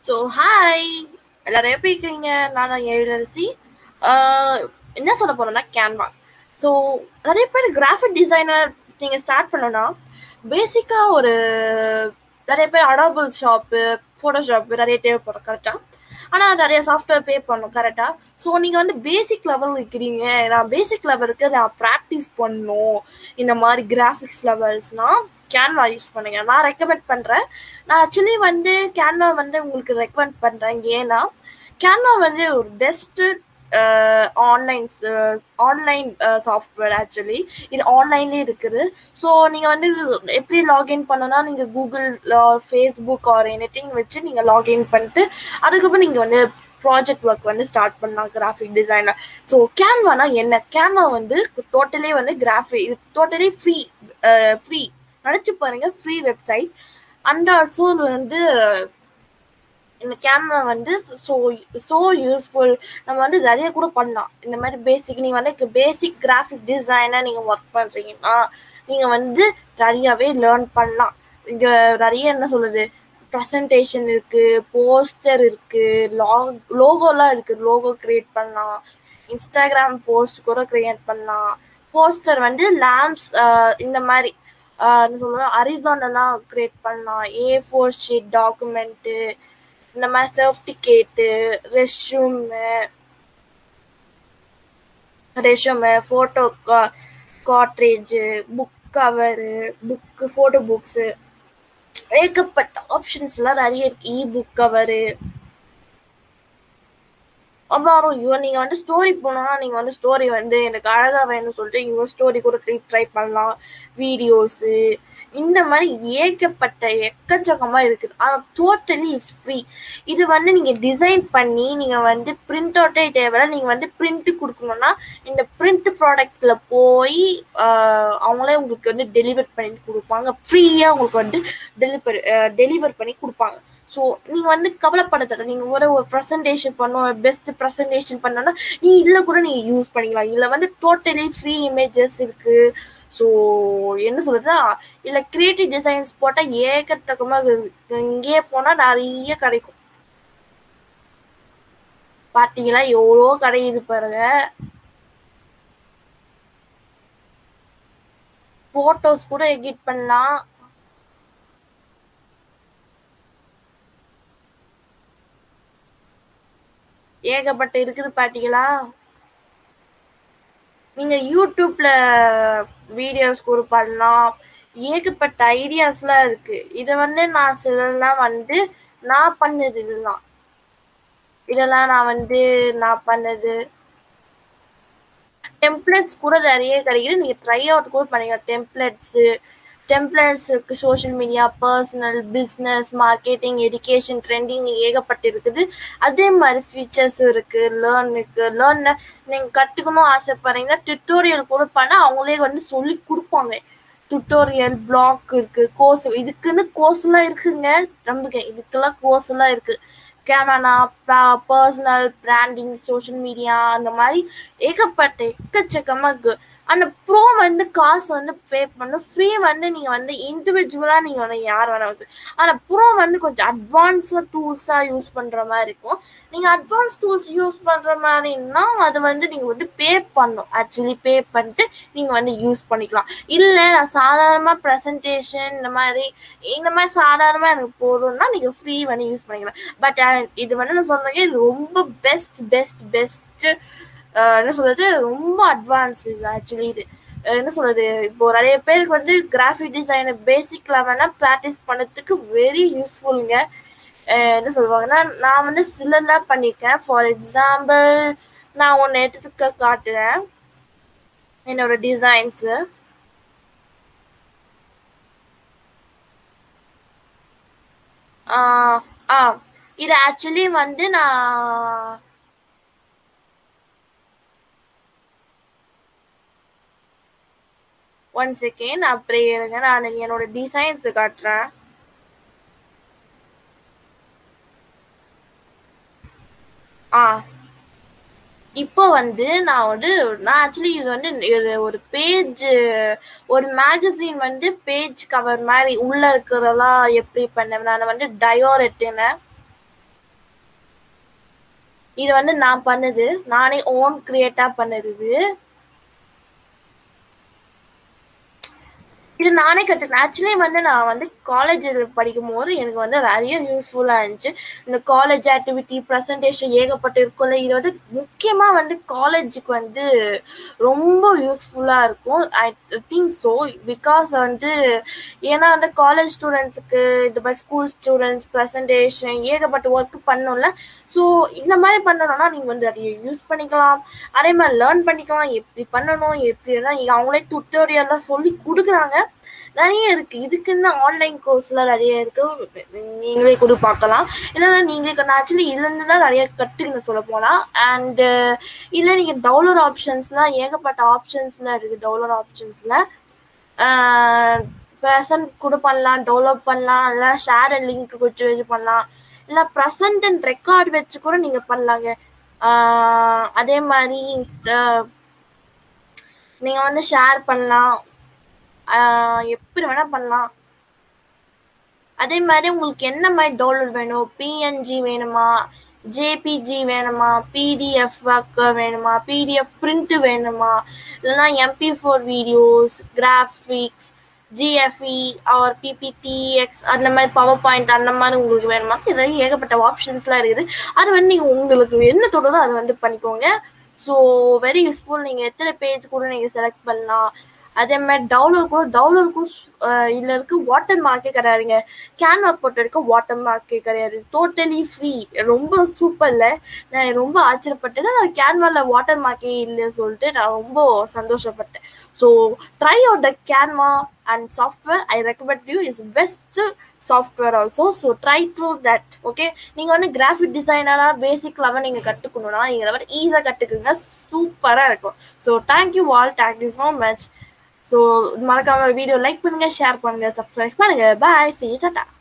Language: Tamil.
ஸோ ஹாய் எல்லாரும் எப்படி இருக்கிறீங்க நான் தான் எழிலரசி ஆஹ் என்ன சொல்ல போறேன்னா கேன்வா ஸோ நிறைய பேர் கிராஃபிக் டிசைனர் நீங்கள் ஸ்டார்ட் பண்ணோன்னா பேசிக்காக ஒரு நிறைய பேர் அடாபிள் ஷாப்பு ஃபோட்டோஷாப்பு நிறைய தேவைப்படும் கரெக்டாக ஆனால் நிறைய சாஃப்ட்வேர் பே பண்ணணும் கரெக்டாக ஸோ நீங்கள் வந்து பேசிக் லெவல் வைக்கிறீங்க நான் பேசிக் லெவலுக்கு நான் ப்ராக்டிஸ் பண்ணணும் இந்த மாதிரி கிராஃபிக்ஸ் லெவல்ஸ்னால் கேன்வா யூஸ் பண்ணுங்க நான் ரெக்கமெண்ட் பண்ணுறேன் நான் ஆக்சுவலி வந்து கேன்வா வந்து உங்களுக்கு ரெக்கமெண்ட் பண்ணுறேன் ஏன்னா கேன்வா வந்து ஒரு best online online software actually இது ஆன்லைன்லேயே இருக்குது ஸோ நீங்கள் வந்து எப்படி லாகின் பண்ணனா நீங்கள் Google Facebook or anything வச்சு நீங்கள் லாகின் பண்ணிட்டு அதுக்கப்புறம் நீங்கள் வந்து ப்ராஜெக்ட் ஒர்க் வந்து ஸ்டார்ட் பண்ணலாம் கிராஃபிக் டிசைனர் ஸோ கேன்வானா என்ன கேன்வா வந்து டோட்டலே வந்து கிராஃபிக் இது டோட்டலி ஃப்ரீ ஃப்ரீ நினச்சி பாருங்க ஃப்ரீ வெப்சைட் அண்ட் ஆல்சோ வந்து இந்த கேமரா வந்து ஸோ ஸோ யூஸ்ஃபுல் நம்ம வந்து நிறைய கூட பண்ணலாம் இந்த மாதிரி பேசிக் நீங்கள் வந்து பேசிக் கிராஃபிக் டிசைனாக நீங்கள் ஒர்க் பண்ணுறீங்கன்னா நீங்கள் வந்து நிறையாவே லேர்ன் பண்ணலாம் இங்கே நிறைய என்ன சொல்கிறது ப்ரெசன்டேஷன் இருக்குது போஸ்டர் இருக்குது லாக் லோகோலாம் இருக்குது லோகோ க்ரியேட் பண்ணலாம் இன்ஸ்டாகிராம் போஸ்ட் கூட க்ரியேட் பண்ணலாம் போஸ்டர் வந்து லேம்ப்ஸ் இந்த மாதிரி என்ன சொல்லுவது அரிசானெல்லாம் க்ரியேட் பண்ணலாம் ஏ ஃபோர் ஷீட் டாக்குமெண்ட்டு இந்த மாதிரி சர்டிஃபிகேட்டு ரெஷ்யூமு ரெஷ்யூமு ஃபோட்டோ கா காட்ரேஜு book cover book photo books ஏகப்பட்ட ஆப்ஷன்ஸ்லாம் நிறைய இருக்குது இ புக் கவரு அப்புறம் இவன் நீங்கள் வந்து ஸ்டோரி போனோம்னா நீங்கள் வந்து ஸ்டோரி வந்து எனக்கு அழகாக வேணும்னு சொல்லிட்டு இவன் ஸ்டோரி கூட ட்ரை பண்ணலாம் வீடியோஸு இந்த மாதிரி ஏகப்பட்ட எக்கச்சக்கமாக இருக்குது ஆனால் டோட்டலி இஸ் ஃப்ரீ இது வந்து நீங்கள் டிசைன் பண்ணி நீங்கள் வந்து பிரிண்ட் அவுட்டே தேவையில்ல நீங்கள் வந்து பிரிண்ட்டு கொடுக்கணுன்னா இந்த பிரிண்ட் ப்ராடக்டில் போய் அவங்களே உங்களுக்கு வந்து டெலிவர் பண்ணி கொடுப்பாங்க ஃப்ரீயாக உங்களுக்கு வந்து டெலிவரி டெலிவர் பண்ணி கொடுப்பாங்க ஸோ நீங்கள் வந்து கவலைப்பட நீங்கள் ஒரு ஒரு ப்ரெசன்டேஷன் பண்ணோம் பெஸ்ட் ப்ரெசன்டேஷன் பண்ணோன்னா நீ இதில் கூட நீங்கள் யூஸ் பண்ணிக்கலாம் இதில் வந்து டோட்டலி ஃப்ரீ இமேஜஸ் இருக்குது ஸோ என்ன சொல்கிறது இல்லை கிரியேட்டிவ் டிசைன்ஸ் போட்டால் ஏக்கத்தக்கமாக இங்கேயே போனால் நிறைய கிடைக்கும் பார்த்தீங்களா எவ்வளோ கிடைக்குது பாருங்க ஃபோட்டோஸ் கூட எடிட் பண்ணலாம் ஏகப்பட்ட இருக்குது பாத்தீங்களா நீங்க யூடியூப்ல வீடியோஸ் கூட பண்ணலாம் ஏகப்பட்ட ஐடியாஸ்லாம் இருக்கு இதை வந்து நான் சிலர்லாம் வந்து நான் பண்ணது இதெல்லாம் இதெல்லாம் நான் வந்து நான் பண்ணது டெம்ப்ளேட்ஸ் கூட நிறைய கிடைக்குது நீங்க ட்ரை அவுட் கூட பண்ணிக்கலாம் டெம்ப்ளேட்ஸு டெம்ப்ளேட்ஸுக்கு social media personal business marketing education trending ஏகப்பட்டு இருக்குது அதே மாதிரி ஃபீச்சர்ஸும் இருக்குது லேர்னுக்கு லேர்ன் நீங்கள் கற்றுக்கணும் ஆசைப்படுறீங்கன்னா டுட்டோரியல் கூட பண்ணால் அவங்களே வந்து சொல்லி கொடுப்பாங்க டுட்டோரியல் பிளாக் இருக்குது கோர்ஸ் இதுக்குன்னு கோர்ஸ்லாம் இருக்குங்க நம்புங்க இதுக்கெல்லாம் கோர்ஸ்லாம் இருக்குது camera personal branding social media அந்த மாதிரி ஏகப்பட்ட எக்கச்சக்கமாக இருக்குது அந்த ப்ரோ வந்து காசு வந்து பே பண்ணும் ஃப்ரீ வந்து நீங்கள் வந்து இண்டிவிஜுவலாக நீங்கள் வந்து யார் வேணாலும் ஆனால் ப்ரோ வந்து கொஞ்சம் அட்வான்ஸாக டூல்ஸாக யூஸ் பண்ணுற மாதிரி இருக்கும் நீங்கள் அட்வான்ஸ் டூல்ஸ் யூஸ் பண்ணுற மாதிரின்னா அது வந்து நீங்கள் வந்து பே பண்ணணும் ஆக்சுவலி பே பண்ணிட்டு நீங்கள் வந்து யூஸ் பண்ணிக்கலாம் இல்லை நான் சாதாரணமாக ப்ரெசன்டேஷன் இந்த மாதிரி இந்த மாதிரி சாதாரணமாக எனக்கு போதும்னா நீங்கள் ஃப்ரீ வந்து யூஸ் பண்ணிக்கலாம் பட் இது வந்து நான் சொல்கிறேன் இது ரொம்ப பெஸ்ட் பெஸ்ட் பெஸ்ட்டு என்ன சொல்றது ரொம்ப அட்வான்ஸ் இது ஆக்சுவலி இது என்ன சொல்றது இப்போ நிறைய பேருக்கு வந்து கிராஃபிக் டிசைன் பேசிக் லெவல்னா ப்ராக்டிஸ் பண்ணதுக்கு வெரி யூஸ்ஃபுல்லுங்க என்ன சொல்லுவாங்கன்னா நான் வந்து சிலர்லாம் பண்ணியிருக்கேன் ஃபார் எக்ஸாம்பிள் நான் ஒன்று எடுத்துக்க காட்டுறேன் என்னோட டிசைன்ஸு ஆ இது ஆக்சுவலி வந்து நான் ஒன் செகண்ட் அப்படியே இருங்க நான் என்னோட டிசைன்ஸ் காட்டுறேன் ஆ இப்போ வந்து நான் வந்து நான் ஆக்சுவலி இது வந்து இது ஒரு பேஜ் ஒரு மேகசின் வந்து பேஜ் கவர் மாதிரி உள்ள இருக்கிறதெல்லாம் எப்படி பண்ணேன் நான் வந்து டயோர் எட்டினேன் இது வந்து நான் பண்ணது நானே ஓன் கிரியேட்டா பண்ணது இது இது நானே கற்றுக்கிட்டேன் ஆக்சுவலி வந்து நான் வந்து காலேஜ் படிக்கும் போது எனக்கு வந்து நிறைய யூஸ்ஃபுல்லாக இருந்துச்சு இந்த காலேஜ் ஆக்டிவிட்டி ப்ரெசன்டேஷன் ஏகப்பட்டு இருக்கும்ல இது வந்து முக்கியமாக வந்து காலேஜுக்கு வந்து ரொம்ப யூஸ்ஃபுல்லாக இருக்கும் ஐ திங்க் ஸோ பிகாஸ் வந்து ஏன்னா வந்து காலேஜ் ஸ்டூடெண்ட்ஸுக்கு இந்த மாதிரி ஸ்கூல் ஸ்டூடெண்ட்ஸ் ப்ரெசன்டேஷன் ஏகப்பட்ட ஒர்க் பண்ணோம்ல ஸோ இந்த மாதிரி பண்ணணும்னா நீங்கள் வந்து நிறைய யூஸ் பண்ணிக்கலாம் அதே மாதிரி லேர்ன் பண்ணிக்கலாம் எப்படி பண்ணணும் எப்படிலாம் அவங்களே டுட்டோரியல்லாம் சொல்லி கொடுக்குறாங்க நிறைய இருக்கு இதுக்குன்னு ஆன்லைன் கோர்ஸ்ல நிறைய இருக்கு நீங்களே கூட பார்க்கலாம் இல்லைன்னா நீங்களே நான் ஆக்சுவலி இதுலேருந்து தான் நிறைய கற்றுக்கணும் சொல்ல போனால் அண்டு இல்லை நீங்கள் டவுன்லோட் ஆப்ஷன்ஸ்லாம் ஏகப்பட்ட ஆப்ஷன்ஸ்லாம் இருக்குது டவுன்லோட் ஆப்ஷன்ஸில் ப்ரெசன்ட் கூட பண்ணலாம் டெவலப் பண்ணலாம் இல்லை ஷேர் லிங்க் வச்சு இது பண்ணலாம் இல்லை ப்ரெசன்ட் அண்ட் ரெக்கார்ட் வச்சு கூட நீங்கள் பண்ணலாங்க அதே மாதிரி நீங்கள் வந்து ஷேர் பண்ணலாம் எப்படி வேணால் பண்ணலாம் அதே மாதிரி உங்களுக்கு என்ன மாதிரி டவுன்லோட் வேணும் பிஎன்ஜி வேணுமா ஜேபிஜி வேணுமா பிடிஎஃப் வேணுமா பிடிஎஃப் பிரிண்ட் வேணுமா இல்லைனா MP four videos graphics GFE or PPTX அந்த மாதிரி பவர் பாயிண்ட் அந்த மாதிரி உங்களுக்கு வேணுமா நிறைய ஏகப்பட்ட ஆப்ஷன்ஸ்லாம் இருக்குது அது வந்து நீங்கள் உங்களுக்கு என்ன தோணுதோ அதை வந்து பண்ணிக்கோங்க ஸோ வெரி யூஸ்ஃபுல் நீங்கள் எத்தனை பேஜ் கூட நீங்கள் செலக்ட் பண்ணலாம் அதே மாதிரி டவுன்லோட் கூட டவுன்லோடுக்கும் இதில் இருக்க வாட்டர் மார்க்கே கிடையாதுங்க கேன்வா பொறுத்த வரைக்கும் வாட்டர் மார்க்கே கிடையாது டோட்டலி ஃப்ரீ ரொம்ப சூப்பரில் நான் ரொம்ப ஆச்சரியப்பட்டேன் நான் கேன்வாவில் வாட்டர் மார்க்கே இல்லைன்னு சொல்லிட்டு நான் ரொம்ப சந்தோஷப்பட்டேன் so try out the Canva and software I recommend you is best software also so try to that okay நீங்கள் வந்து கிராஃபிக் டிசைனராக பேசிக் லெவல் நீங்கள் கற்றுக்கணுன்னா நீங்கள் லெவல் ஈஸியாக கற்றுக்குங்க சூப்பராக இருக்கும் so thank you all thank you so much so மறக்காம வீடியோ லைக் பண்ணுங்க ஷேர் பண்ணுங்க சப்ஸ்கிரைப் பண்ணுங்க பாய் சி டாட்டா